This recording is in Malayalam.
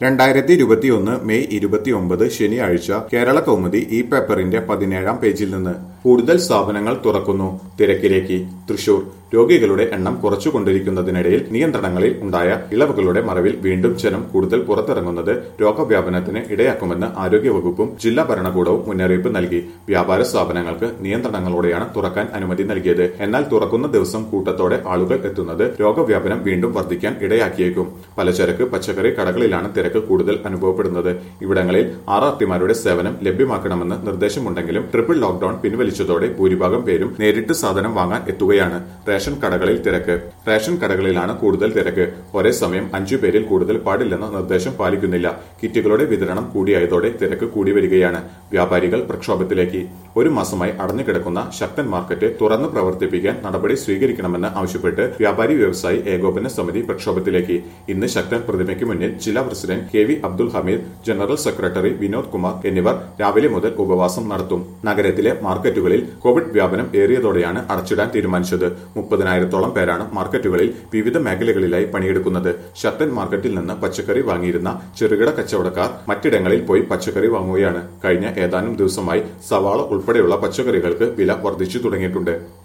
രണ്ടായിരത്തി ഇരുപത്തിയൊന്ന് മെയ് ഇരുപത്തിയൊമ്പത് ശനിയാഴ്ച കേരള കൗമുദി ഈ പേപ്പറിന്റെ പതിനേഴാം പേജിൽ നിന്ന് കൂടുതൽ സ്ഥാപനങ്ങൾ തുറക്കുന്നു തിരക്കിലേക്ക് തൃശൂർ രോഗികളുടെ എണ്ണം കുറച്ചുകൊണ്ടിരിക്കുന്നതിനിടയിൽ നിയന്ത്രണങ്ങളിൽ ഉണ്ടായ ഇളവുകളുടെ മറവിൽ വീണ്ടും ജനം കൂടുതൽ പുറത്തിറങ്ങുന്നത് രോഗവ്യാപനത്തിന് ഇടയാക്കുമെന്ന് ആരോഗ്യവകുപ്പും ജില്ലാ ഭരണകൂടവും മുന്നറിയിപ്പ് നൽകി വ്യാപാര സ്ഥാപനങ്ങൾക്ക് നിയന്ത്രണങ്ങളോടെയാണ് തുറക്കാൻ അനുമതി നൽകിയത് എന്നാൽ തുറക്കുന്ന ദിവസം കൂട്ടത്തോടെ ആളുകൾ എത്തുന്നത് രോഗവ്യാപനം വീണ്ടും വർദ്ധിക്കാൻ ഇടയാക്കിയേക്കും പലചരക്ക് പച്ചക്കറി കടകളിലാണ് തിരക്ക് കൂടുതൽ അനുഭവപ്പെടുന്നത് ഇവിടങ്ങളിൽ ആർ ആർ ടിമാരുടെ സേവനം ലഭ്യമാക്കണമെന്ന് നിർദ്ദേശമുണ്ടെങ്കിലും ട്രിപ്പിൾ ലോക്ഡൌൺ പിൻവലിച്ചതോടെ ഭൂരിഭാഗം പേരും നേരിട്ട് സാധനം വാങ്ങാൻ എത്തുകയാണ് റേഷൻ കടകളിൽ തിരക്ക് റേഷൻ കടകളിലാണ് കൂടുതൽ തിരക്ക് ഒരേ സമയം അഞ്ചു പേരിൽ കൂടുതൽ പാടില്ലെന്ന നിർദ്ദേശം പാലിക്കുന്നില്ല കിറ്റുകളുടെ വിതരണം കൂടിയായതോടെ തിരക്ക് കൂടി വരികയാണ് വ്യാപാരികൾ പ്രക്ഷോഭത്തിലേക്ക് ഒരു മാസമായി അടഞ്ഞുകിടക്കുന്ന ശക്തൻ മാർക്കറ്റ് തുറന്നു പ്രവർത്തിപ്പിക്കാൻ നടപടി സ്വീകരിക്കണമെന്ന് ആവശ്യപ്പെട്ട് വ്യാപാരി വ്യവസായി ഏകോപന സമിതി പ്രക്ഷോഭത്തിലേക്ക് ഇന്ന് ശക്തൻ പ്രതിമയ്ക്ക് മുന്നിൽ ജില്ലാ president K V Abdul Hameed general secretary Vinod Kumar എന്നിവർ രാവിലെ മുതൽ ഉപവാസം നടത്തും നഗരത്തിലെ മാർക്കറ്റുകളിൽ കോവിഡ് വ്യാപനം ഏറിയതോടെയാണ് അടച്ചിടാൻ തീരുമാനിച്ചത് മുപ്പതിനായിരത്തോളം പേരാണ് മാർക്കറ്റുകളിൽ വിവിധ മേഖലകളിലായി പണിയെടുക്കുന്നത് ശക്തൻ മാർക്കറ്റിൽ നിന്ന് പച്ചക്കറി വാങ്ങിയിരുന്ന ചെറുകിട കച്ചവടക്കാർ മറ്റിടങ്ങളിൽ പോയി പച്ചക്കറി വാങ്ങുകയാണ് കഴിഞ്ഞ ഏതാനും ദിവസമായി സവാള ഉൾപ്പെടെയുള്ള പച്ചക്കറികൾക്ക് വില വർദ്ധിച്ചു തുടങ്ങിയിട്ടുണ്ട്